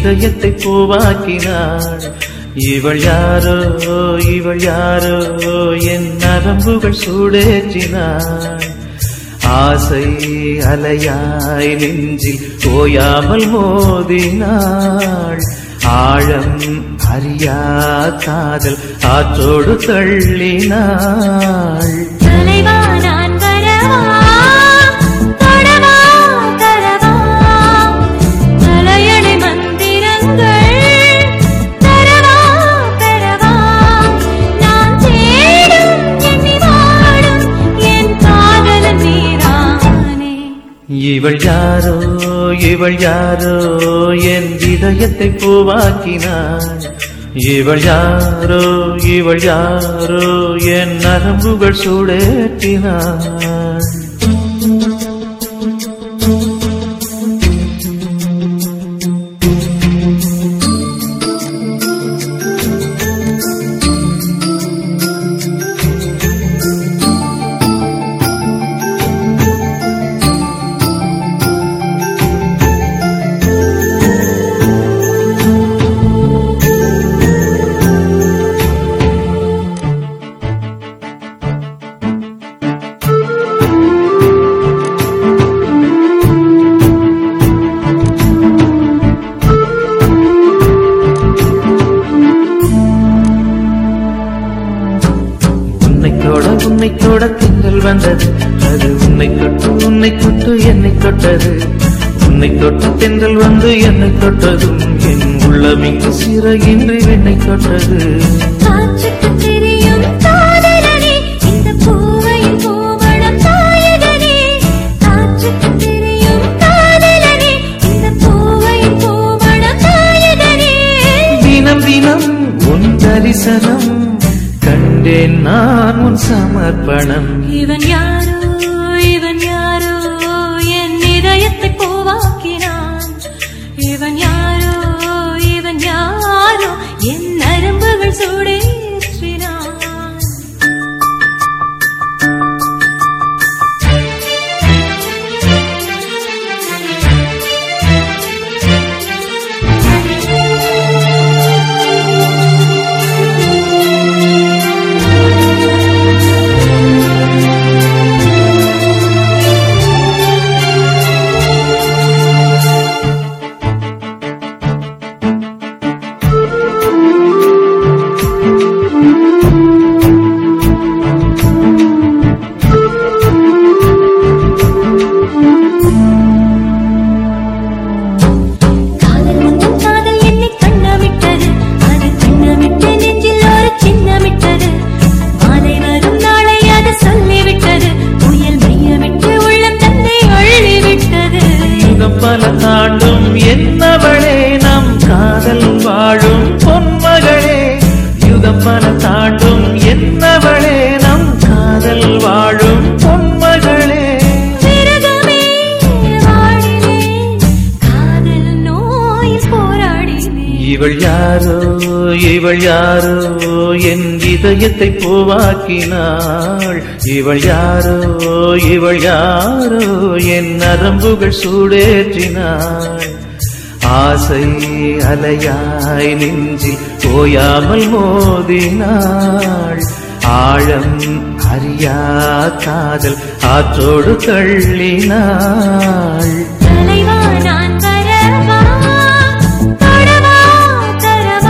இதயத்தை பூவாக்கினாள் இவள் யாரோ இவள் யாரோ என் நரம்புகள் சூடேற்றினாள் ஆசை அலையாய் நெஞ்சில் ஓயாமல் மோதினாள் ஆழம் அறியா காதல் ஆற்றோடு தள்ளினாள் தலைவா நான் வரவா தொடவா தரவா தலையணை மந்திரங்கள் தரவா பெறவா நான் தேடும் எண்ணி வாடும் என் காதலன் நீரானே இவள் யாரோ இவள் யாரோ என் இதயத்தை பூவாக்கினாள் இவள் யாரோ இவள் யாரோ என் நரம்புகள் சூடேற்றினாள் உன்னை தொட உன்னை தொட திங்கள் வந்தது அது உன்னை தொட்டு உன்னை தொட்டு என்னை தொட்டது உன்னை தொட்ட தென்றல் வந்து என்னை தொட்டதும் என் உள்ளமிங்கு சிறகின்றி என்னை தொட்டது காற்றுக்கு தெரியும் காதலனே இந்த பூவையின் பூமணம் தாயகனே காற்றுக்கு தெரியும் காதலனே இந்த பூவையின் பூமணம் தாயகனே தினம் தினம் உன் தரிசனம் கண்டேன் நான் உன் சமர்ப்பணம் இவன் யாரோ இவன் யாரோ என் இதயத்தை பூவாக்கினான் இவன் யாரோ இவன் யாரோ என் நரம்புகள் சூடேற்றினான் காதல் முன்னும் காதல் என்னை கண்ணமிட்டது அது கண்ணமிட்டு நெஞ்சில் ஒரு சின்னமிட்டது மாலை வரும் நாளை அது சொல்லிவிட்டது புயல் மையமிட்டு உள்ளம் தன்னை அள்ளிவிட்டது யுகம் பல தாண்டும் என்னவளே நம் காதல் வாழும் பொன்மகளே யுகம் பல தாண்டும் என்னவளே நம் காதல் வாழும் பொன்மகளே விரகமே வாடினே காதல் நோயில் போராடினே இவள் யாரோ இவள் யாரோ என் இதயத்தை பூவாக்கினாள் இவள் யாரோ இவள் யாரோ என் நரம்புகள் சூடேற்றினாள் ஆசை அலையாய் நெஞ்சில் ஓயாமல் மோதினாள் ஆழம் அறியா காதல் ஆற்றோடு தள்ளினாள் தலைவா நான் வரவா தொடவா தரவா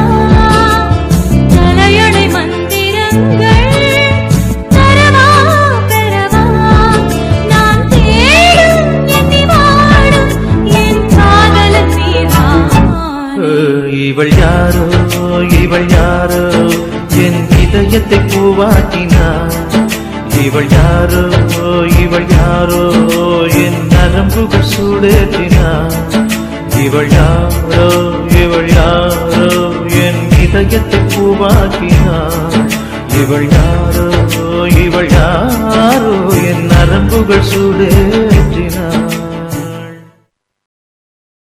தலையணை மந்திரங்கள் தரவா பெறவா நான் தேடும் எண்ணி வாடும் என் காதலன் நீதான் இவள் யாரோ இவள் யாரோ என் இதயத்தை பூவாக்கினாள் இவள் யாரோ இவள் யாரோ என் நரம்புகள் சூடேற்றினாள் இவள் யாரோ இவள் யாரோ என் இதயத்தை பூவாக்கினாள் இவள் யாரோ இவள் யாரோ என் நரம்புகள் சூடே